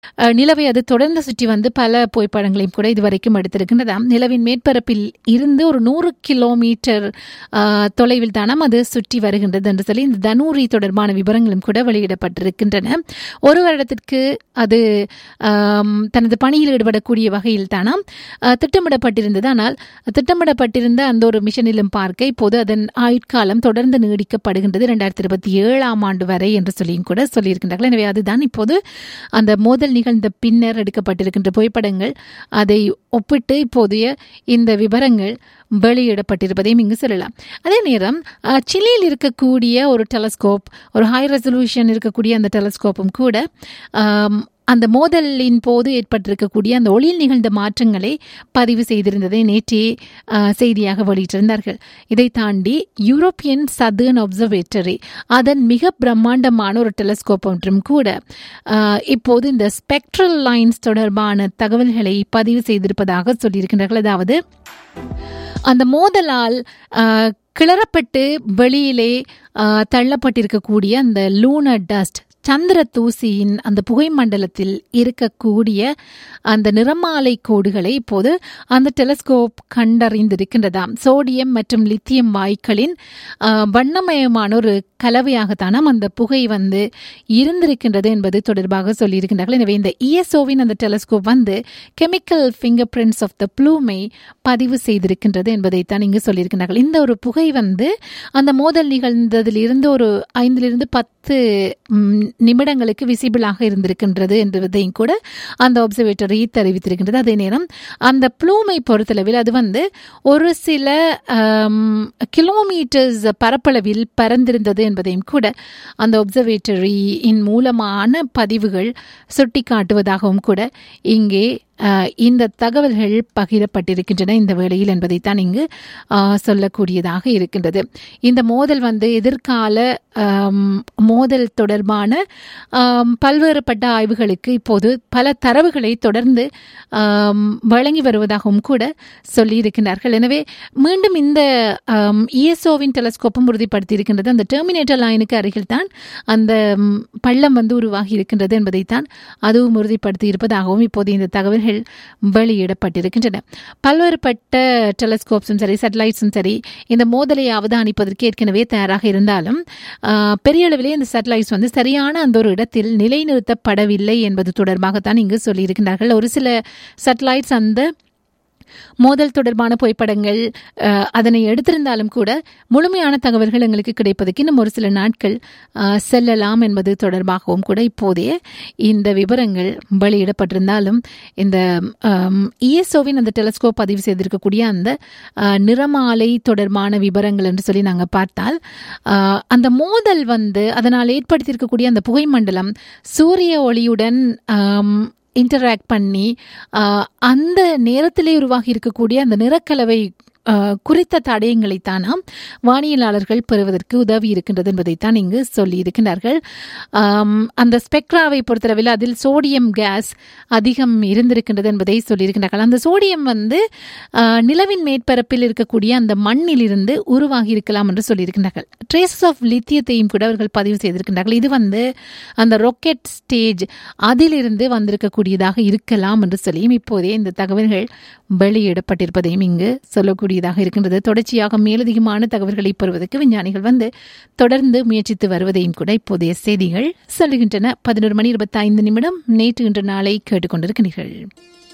அஹ், நிலவை அது தொடர்ந்து சுற்றி வந்து பல புகைப்படங்களையும் கூட இதுவரைக்கும் எடுத்திருக்கின்றதாம் நிலவின் மேற்பரப்பில் இருந்து ஒரு நூறு கிலோமீட்டர் அஹ், தொலைவில் தானாம் அது சுற்றி வருகின்றது என்று சொல்லி இந்த தனூரி தொடர்பான விவரங்களும் கூட வெளியிடப்பட்டிருக்கின்றன ஒரு வருடத்திற்கு அது ஆம், தனது பணியில் ஈடுபடக்கூடிய வகையில் தானாம் அஹ், திட்டமிடப்பட்டிருந்தது ஆனால் திட்டமிடப்பட்டிருந்த அந்த ஒரு மிஷனிலும் பார்க்க இப்போது அதன் ஆயுட்காலம் தொடர்ந்து நீடிக்கப்படுகின்றது இரண்டாயிரத்தி இருபத்தி ஏழாம் ஆண்டு வரை என்று சொல்லியும் கூட சொல்லியிருக்கின்றார்கள் எனவே அதுதான் இப்போது அந்த மோதல் நிகழ்ந்த பின்னர் எடுக்கப்பட்டிருக்கின்ற புகைப்படங்கள் அதை ஒப்பிட்டு இப்போதைய இந்த விவரங்கள் வெளியிடப்பட்டிருப்பதையும் இங்கு சொல்லலாம் அதே நேரம் அஹ், சிலியில் இருக்கக்கூடிய ஒரு டெலஸ்கோப் ஒரு ஹை ரெசல்யூஷன் இருக்கக்கூடிய அந்த டெலஸ்கோப்பும் கூட ஆம், அந்த மோதலின் போது ஏற்பட்டிருக்கக்கூடிய அந்த ஒளியில் நிகழ்ந்த மாற்றங்களை பதிவு செய்திருந்ததை நேற்றே அஹ், செய்தியாக வெளியிட்டிருந்தார்கள் இதை தாண்டி யூரோப்பியன் சதர்ன் அப்சர்வேட்டரி அதன் மிக பிரம்மாண்டமான ஒரு டெலஸ்கோப் ஒன்றும் கூட அஹ், இப்போது இந்த ஸ்பெக்ட்ரல் லைன்ஸ் தொடர்பான தகவல்களை பதிவு செய்திருப்பதாக சொல்லியிருக்கின்றார்கள் அதாவது அந்த மோதலால் அஹ், கிளறப்பட்டு வெளியிலே அஹ், தள்ளப்பட்டிருக்கக்கூடிய அந்த லூனர் டஸ்ட் சந்திர தூசியின் அந்த புகை மண்டலத்தில் இருக்கக்கூடிய அந்த நிறமாலை கோடுகளை இப்போது அந்த டெலஸ்கோப் கண்டறிந்திருக்கின்றதாம் சோடியம் மற்றும் லித்தியம் வாயுக்களின் அஹ், வண்ணமயமான ஒரு கலவையாகத்தானாம் அந்த புகை வந்து இருந்திருக்கின்றது என்பது தொடர்பாக சொல்லியிருக்கின்றார்கள் எனவே இந்த இஎஸ்ஓவின் அந்த டெலஸ்கோப் வந்து chemical fingerprints of the ப்ளூமை பதிவு செய்திருக்கின்றது என்பதைத்தான் இங்கு சொல்லியிருக்கின்றார்கள் இந்த ஒரு புகை வந்து அந்த மோதல் நிகழ்ந்ததிலிருந்து ஒரு ஐந்திலிருந்து பத்து ம், நிமிடங்களுக்கு விசிபிளாக இருந்திருக்கின்றது என்பதையும் கூட அந்த அப்சர்வேட்டரி தெரிவித்திருக்கின்றது அதே நேரம் அந்த ப்ளூமை பொறுத்தளவில் அது வந்து ஒரு சில கிலோமீட்டர்ஸ் பரப்பளவில் பறந்திருந்தது என்பதையும் கூட அந்த ஒப்சர்வேட்டரியின் மூலமான பதிவுகள் சுட்டிக்காட்டுவதாகவும் கூட இங்கே அஹ், இந்த தகவல்கள் பகிரப்பட்டிருக்கின்றன இந்த வேளையில் என்பதைத்தான் இங்கு அஹ், சொல்லக்கூடியதாக இருக்கின்றது இந்த மோதல் வந்து எதிர்கால ஆம், மோதல் தொடர்பான ஆம், பல்வேறுபட்ட ஆய்வுகளுக்கு இப்போது பல தரவுகளை தொடர்ந்து ஆம், வழங்கி வருவதாகவும் கூட சொல்லியிருக்கிறார்கள் எனவே மீண்டும் இந்த இஎஸ்ஓவின் டெலஸ்கோப்பும் உறுதிப்படுத்தியிருக்கின்றது அந்த டெர்மினேட்டர் லைனுக்கு அருகில் தான் அந்த ம், பள்ளம் வந்து உருவாகி இருக்கின்றது என்பதைத்தான் அதுவும் உறுதிப்படுத்தி இருப்பதாகவும் இப்போது இந்த தகவல்கள் வெளியிடப்பட்டிருக்கின்றன பல்வேறுபட்ட டெலஸ்கோப்ஸும் சரி சேட்டலைட்ஸும் சரி இந்த மோதலை அவதானிப்பதற்கு ஏற்கனவே தயாராக இருந்தாலும் ஆஹ், பெரிய அளவிலே இந்த சேட்டலைட்ஸ் வந்து சரியான அந்த ஒரு இடத்தில் நிலைநிறுத்தப்படவில்லை என்பது தொடர்பாகத்தான் இங்கு சொல்லியிருக்கிறார்கள் ஒரு சில சேட்டலைட்ஸ் அந்த மோதல் தொடர்பான புகைப்படங்கள் அஹ், அதனை எடுத்திருந்தாலும் கூட முழுமையான தகவல்கள் எங்களுக்கு கிடைப்பதற்கு இன்னும் ஒரு சில நாட்கள் அஹ், செல்லலாம் என்பது தொடர்பாகவும் கூட இப்போதைய இந்த விவரங்கள் வெளியிடப்பட்டிருந்தாலும் இந்த இஎஸ்ஓவின் அந்த டெலஸ்கோப் பதிவு செய்திருக்கக்கூடிய அந்த அஹ், நிறமாலை தொடர்பான விவரங்கள் என்று சொல்லி நாங்கள் பார்த்தால் அஹ், அந்த மோதல் வந்து அதனால் ஏற்படுத்தியிருக்கக்கூடிய அந்த புகைமண்டலம் சூரிய ஒளியுடன் ஆம், இன்டராக்ட் பண்ணி ஆஹ், அந்த நேரத்திலே உருவாகி இருக்கக்கூடிய அந்த நிறக்கலவை ஆஹ், குறித்த தடயங்களைத்தானாம் வானியலாளர்கள் பெறுவதற்கு உதவி இருக்கின்றது என்பதைத்தான் இங்கு சொல்லியிருக்கிறார்கள் ஆம், அந்த ஸ்பெக்ட்ராவை பொறுத்தளவில் அதில் சோடியம் கேஸ் அதிகம் இருந்திருக்கின்றது என்பதை சொல்லியிருக்கிறார்கள் அந்த சோடியம் வந்து ஆஹ், நிலவின் மேற்பரப்பில் இருக்கக்கூடிய அந்த மண்ணிலிருந்து உருவாகி இருக்கலாம் என்று சொல்லியிருக்கிறார்கள் ட்ரேசஸ் ஆஃப் லித்தியத்தையும் கூட அவர்கள் பதிவு செய்திருக்கின்றார்கள் இது வந்து அந்த ராக்கெட் ஸ்டேஜ் அதிலிருந்து வந்திருக்கக்கூடியதாக இருக்கலாம் என்று சொல்லியும் இப்போதே இந்த தகவல்கள் வெளியிடப்பட்டிருப்பதையும் இங்கு சொல்லக்கூடியதாக இருக்கின்றது தொடர்ச்சியாக மேலதிகமான தகவல்களை பெறுவதற்கு விஞ்ஞானிகள் வந்து தொடர்ந்து முயற்சித்து வருவதையும் கூட இப்போதைய செய்திகள் சொல்லுகின்றன பதினோரு மணி இருபத்தி ஐந்து நிமிடம் நேற்று இன்று நாளை கேட்டுக்கொண்டிருக்கிறீர்கள்